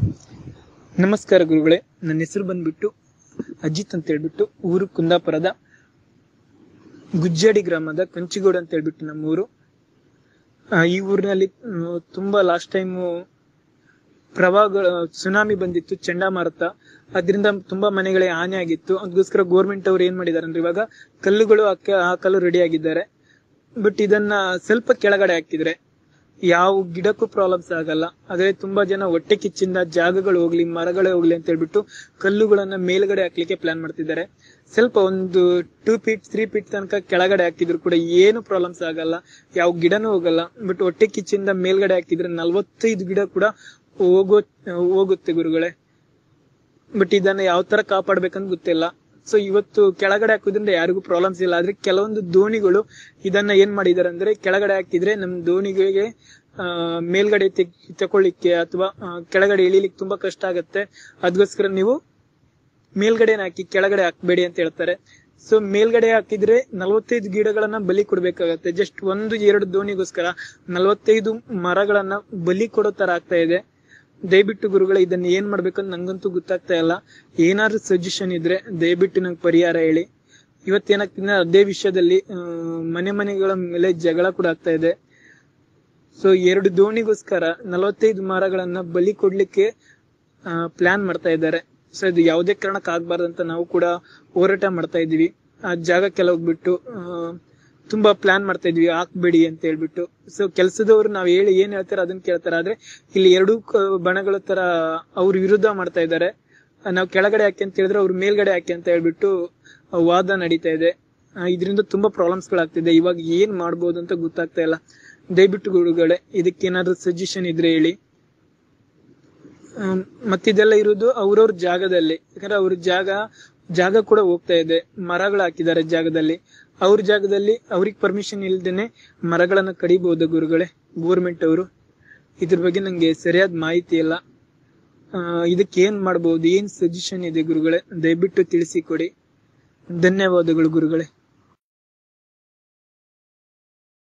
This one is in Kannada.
ನಮಸ್ಕಾರ ಗುರುಗಳೇ ನನ್ನ ಹೆಸರು ಬಂದ್ಬಿಟ್ಟು ಅಜಿತ್ ಅಂತ ಹೇಳ್ಬಿಟ್ಟು ಊರು ಕುಂದಾಪುರದ ಗುಜ್ಜಾಡಿ ಗ್ರಾಮದ ಕಂಚಿಗೋಡು ಅಂತ ಹೇಳ್ಬಿಟ್ಟು ನಮ್ಮ ಊರು ಆ, ಈ ಊರಿನಲ್ಲಿ ಮ್, ತುಂಬಾ ಲಾಸ್ಟ್ ಟೈಮ್ ಪ್ರವಾಹಗಳು ಸುನಾಮಿ ಬಂದಿತ್ತು ಚಂಡಮಾರುತ ಅದರಿಂದ ತುಂಬಾ ಮನೆಗಳಿಗೆ ಹಾನಿ ಆಗಿತ್ತು ಅದಕ್ಕೋಸ್ಕರ ಗೋರ್ಮೆಂಟ್ ಅವ್ರು ಏನ್ ಮಾಡಿದಾರೆ ಅಂದ್ರೆ ಇವಾಗ ಕಲ್ಲುಗಳು ಹಾಕ- ಹಾಕಲು ರೆಡಿ ಆಗಿದ್ದಾರೆ ಬಟ್ ಇದನ್ನ ಸ್ವಲ್ಪ ಕೆಳಗಡೆ ಹಾಕಿದ್ರೆ ಯಾವ ಗಿಡಕ್ಕೂ ಪ್ರಾಬ್ಲಮ್ಸ್ ಆಗಲ್ಲ ಆದ್ರೆ ತುಂಬಾ ಜನ ಹೊಟ್ಟೆ ಕಿಚ್ಚಿಂದ ಜಾಗಗಳು ಹೋಗ್ಲಿ ಮರಗಳೇ ಹೋಗ್ಲಿ ಅಂತ ಹೇಳ್ಬಿಟ್ಟು ಕಲ್ಲುಗಳನ್ನ ಮೇಲ್ಗಡೆ ಹಾಕ್ಲಿಕ್ಕೆ ಪ್ಲಾನ್ ಮಾಡ್ತಿದ್ದಾರೆ ಸ್ವಲ್ಪ ಒಂದು ಟೂ ಫೀಟ್ ತ್ರೀ ಫೀಟ್ ತನಕ ಕೆಳಗಡೆ ಹಾಕಿದ್ರು ಕೂಡ ಏನು ಪ್ರಾಬ್ಲಮ್ಸ್ ಆಗಲ್ಲ ಯಾವ ಗಿಡನೂ ಹೋಗಲ್ಲ ಬಟ್ ಹೊಟ್ಟೆ ಕಿಚ್ಚಿಂದ ಮೇಲ್ಗಡೆ ಹಾಕಿದ್ರೆ ನಲ್ವತ್ತೈದು ಗಿಡ ಕೂಡ ಹೋಗೋ ಹೋಗುತ್ತೆ ಗುರುಗಳೇ ಬಟ್ ಇದನ್ನ ಯಾವ ತರ ಕಾಪಾಡ್ಬೇಕಂತ ಗೊತ್ತಿಲ್ಲ ಸೊ ಇವತ್ತು ಕೆಳಗಡೆ ಹಾಕೋದ್ರಿಂದ ಯಾರಿಗೂ ಪ್ರಾಬ್ಲಮ್ಸ್ ಇಲ್ಲ ಆದ್ರೆ ಕೆಲವೊಂದು ದೋಣಿಗಳು ಇದನ್ನ ಏನ್ ಮಾಡಿದಾರೆ ಅಂದ್ರೆ ಕೆಳಗಡೆ ಹಾಕಿದ್ರೆ ನಮ್ ದೋಣಿಗಳಿಗೆ ಆ, ಮೇಲ್ಗಡೆ ತೆಗ್- ತಕೊಳ್ಳಿಕ್ಕೆ ಅಥವಾ ಆ, ಕೆಳಗಡೆ ಇಳಿಲಿಕ್ಕೆ ತುಂಬಾ ಕಷ್ಟ ಆಗತ್ತೆ ಅದಕ್ಕೋಸ್ಕರ ನೀವು ಮೇಲ್ಗಡೆ ಹಾಕಿ ಕೆಳಗಡೆ ಹಾಕ್ಬೇಡಿ ಅಂತ ಹೇಳ್ತಾರೆ ಸೊ ಮೇಲ್ಗಡೆ ಹಾಕಿದ್ರೆ ನಲವತ್ತೈದು ಗಿಡಗಳನ್ನ ಬಲಿ ಕೊಡ್ಬೇಕಾಗತ್ತೆ ಜಸ್ಟ್ ಒಂದು ಎರಡು ದೋಣಿಗೋಸ್ಕರ ನಲವತ್ತೈದು ಮರಗಳನ್ನ ಬಲಿ ಕೊಡೋ ತರ ಆಗ್ತಾ ಇದೆ ದಯವಿಟ್ಟು ಗುರುಗಳೇ ಇದನ್ನ ಏನ್ ಮಾಡ್ಬೇಕಂತ ನಂಗಂತೂ ಗೊತ್ತಾಗ್ತಾ ಇಲ್ಲ ಏನಾದ್ರು ಸಜೆಷನ್ ಇದ್ರೆ ದಯವಿಟ್ಟು ನಂಗೆ ಪರಿಹಾರ ಹೇಳಿ ಇವತ್ತೇನಾಗ್ತಿದೆ ಅದೇ ವಿಷಯದಲ್ಲಿ ಆ, ಮನೆ ಮನೆಗಳ ಮೇಲೆ ಜಗಳ ಕೂಡ ಆಗ್ತಾ ಇದೆ ಸೊ ಎರಡು ದೋಣಿಗೋಸ್ಕರ ನಲವತ್ತೈದು ಮರಗಳನ್ನ ಬಲಿ ಕೊಡ್ಲಿಕ್ಕೆ ಪ್ಲಾನ್ ಮಾಡ್ತಾ ಇದ್ದಾರೆ ಸೊ ಇದು ಯಾವುದೇ ಕಾರಣಕ್ಕೆ ಆಗ್ಬಾರ್ದು ಅಂತ ನಾವು ಕೂಡ ಹೋರಾಟ ಮಾಡ್ತಾ ಇದೀವಿ ಆ ಜಾಗಕ್ಕೆಲ್ಲ ಹೋಗ್ಬಿಟ್ಟು ಆ, ತುಂಬಾ ಪ್ಲಾನ್ ಮಾಡ್ತಾ ಇದ್ವಿ ಹಾಕ್ಬೇಡಿ ಅಂತ ಹೇಳ್ಬಿಟ್ಟು ಸೊ ಕೆಲಸದವ್ರು ನಾವ್ ಹೇಳಿ ಏನ್ ಹೇಳ್ತಾರೆ ಅದನ್ನ ಕೇಳ್ತಾರೆ ಆದ್ರೆ ಇಲ್ಲಿ ಎರಡೂ ಕ- ಬಣಗಳ ತರ ಅವ್ರ ವಿರುದ್ಧ ಮಾಡ್ತಾ ಇದ್ದಾರೆ ನಾವು ಕೆಳಗಡೆ ಹಾಕಿ ಅಂತ ಹೇಳಿದ್ರೆ ಅವ್ರು ಮೇಲ್ಗಡೆ ಹಾಕಿ ಅಂತ ಹೇಳ್ಬಿಟ್ಟು ಆ, ವಾದ ನಡೀತಾ ಇದೆ ಇದರಿಂದ ತುಂಬಾ ಪ್ರಾಬ್ಲಮ್ಸ್ ಗಳಾಗ್ತಿದೆ ಇವಾಗ ಏನ್ ಮಾಡ್ಬೋದು ಅಂತ ಗೊತ್ತಾಗ್ತಾ ಇಲ್ಲ ದಯವಿಟ್ಟು ಗುರುಗಳೇ ಇದಕ್ಕೇನಾದ್ರೂ ಸಜೆಷನ್ ಇದ್ರೆ ಹೇಳಿ ಆಮ್, ಮತ್ತಿದೆಲ್ಲ ಇರೋದು ಅವ್ರವ್ರ ಜಾಗದಲ್ಲಿ ಯಾಕಂದ್ರೆ ಅವ್ರ ಜಾಗ ಜಾಗ ಕೂಡ ಹೋಗ್ತಾ ಇದೆ ಮರಗಳು ಹಾಕಿದ್ದಾರೆ ಜಾಗದಲ್ಲಿ ಅವ್ರ ಜಾಗದಲ್ಲಿ ಅವ್ರಿಗೆ ಪರ್ಮಿಷನ್ ಇಲ್ದೇನೆ ಮರಗಳನ್ನ ಕಡಿಬಹುದು ಗುರುಗಳೇ ಗೋರ್ಮೆಂಟ್ ಅವರು ಇದ್ರ ಬಗ್ಗೆ ನಂಗೆ ಸರಿಯಾದ ಮಾಹಿತಿ ಇಲ್ಲ ಆ, ಇದಕ್ಕೆ ಏನ್ ಮಾಡ್ಬೋದು ಏನ್ ಸಜೆಷನ್ ಇದೆ ಗುರುಗಳೇ ದಯವಿಟ್ಟು ತಿಳಿಸಿ ಕೊಡಿ ಧನ್ಯವಾದಗಳು ಗುರುಗಳೇ